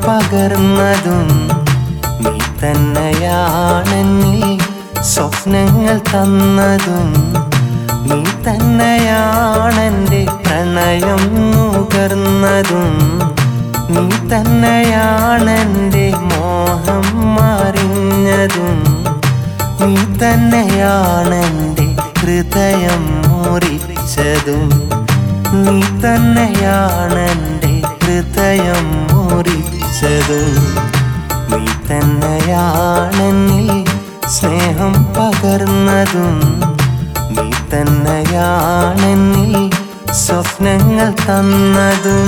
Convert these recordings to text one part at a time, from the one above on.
പകർന്നതും നീ തന്നെയാണെന്നിൽ സ്വപ്നങ്ങൾ തന്നതും നീ തന്നെയാണെൻ്റെ പ്രണയം നുകർന്നതും നീ തന്നെയാണെൻ്റെ മോഹം മറിഞ്ഞതും നീ തന്നെയാണെൻ്റെ ഹൃദയം മുറിച്ചതും നീ തന്നെയാണെൻ്റെ ഹൃദയം മുറിച്ചതും നീ തന്നെയാണെന്നിൽ സ്നേഹം പകർന്നതും നീ തന്നെയാണെന്നിൽ സ്വപ്നങ്ങൾ തന്നതും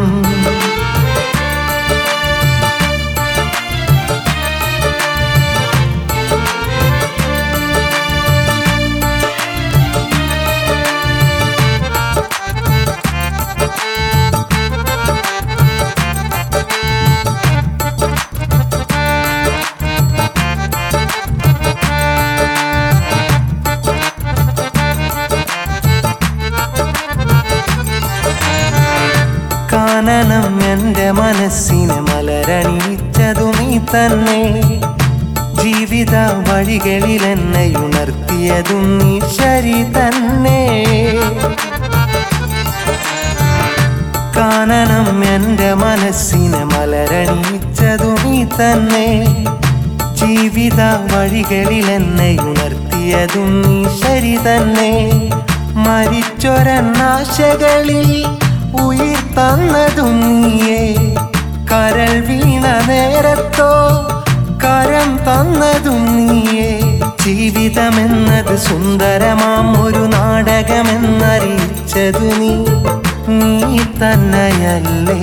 കാനനം എൻ്റെ മനസ്സിനെ മലരണിയിച്ചതു നീ തന്നെ ജീവിത വഴികളിൽ എന്നെ ഉണർത്തിയതും നീ ശരി തന്നെ കാനനം എൻ്റെ മനസ്സിനെ മലരണിയിച്ചതു നീ തന്നെ ജീവിത വഴികളിൽ എന്നെ ഉണർത്തിയതും നീ ശരി തന്നെ മരിച്ചൊരന്നാശകളിൽ ഉയിർ തന്നതും നീയേ കരൾ വീണ നേരത്തോ കരം തന്നതും നീയേ ജീവിതമെന്നത് സുന്ദരമാം ഒരു നാടകമെന്നറിയിച്ചതു നീ നീ തന്നെയല്ലേ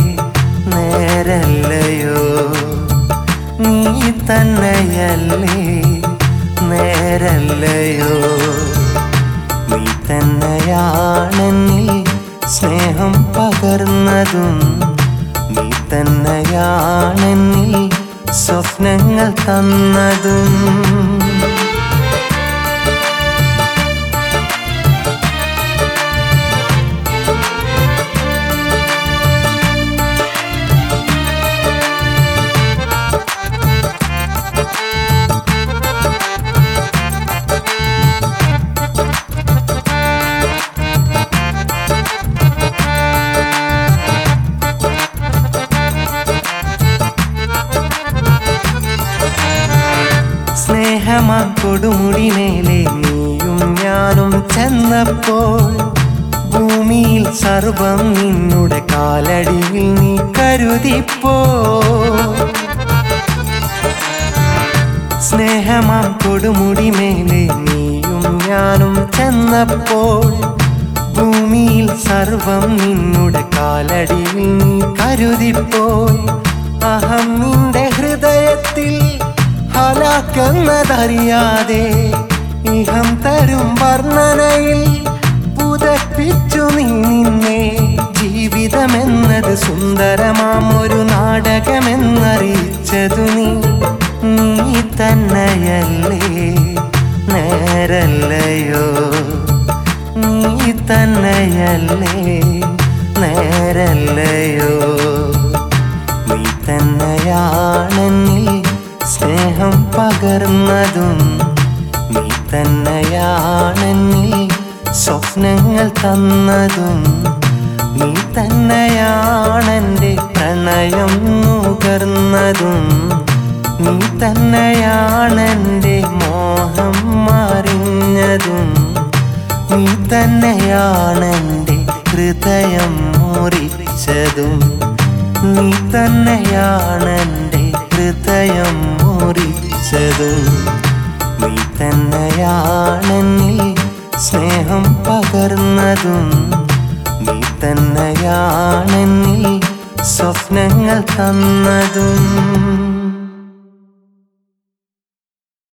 നേരല്ലയോ നീ തന്നെയല്ലേ നേരല്ലയോ നീ തന്നെയാണെന്നിൽ സ്നേഹം പകർന്നതും നീ തന്നെയാണെന്നിൽ സ്വപ്നങ്ങൾ തന്നതും സ്നേഹമാ കൊടുമുടി മേലെ നീയും ഞാനും ചെന്നപ്പോൾ ഭൂമിയിൽ സർവം നിന്നുടെ കാലടിയിൽ നീ കരുതിപ്പോ സ്നേഹമാം കൊടുമുടി മേലെ നീയും ഞാനും ചെന്നപ്പോൾ ഭൂമിയിൽ സർവം നിന്നുടെ കാലടിയിൽ നീ കരുതിപ്പോയി അഹം നിന്റെ ഹൃദയത്തിൽ ഹലാക്കെന്നതറിയാതെ ഇഹം തരും വർണ്ണനയിൽ പുതപ്പിച്ചു നീ നിന്നെ ജീവിതമെന്നത് സുന്ദരമാം ഒരു നാടകമെന്നറിയിച്ചതു നീ നീ തന്നെയല്ലേ നേരല്ലയോ നീ തന്നെയല്ലേ നേരല്ലയോ നീ തന്നെയാണെന്നിൽ സ്നേഹം പകർന്നതും നീ തന്നെയാണെന്നിൽ സ്വപ്നങ്ങൾ തന്നതും നീ തന്നെയാണെൻ്റെ പ്രണയം നുകർന്നതും നീ തന്നെയാണെൻ്റെ മോഹം മറിഞ്ഞതും നീ തന്നെയാണെൻ്റെ ഹൃദയം മുറിച്ചതും നീ തന്നെയാണെൻ്റെ ഹൃദയം മുറിച്ചതും നീ തന്നെയാണെന്നിൽ സ്നേഹം പകർന്നതും നീ തന്നെയാണെന്നിൽ സ്വപ്നങ്ങൾ തന്നതും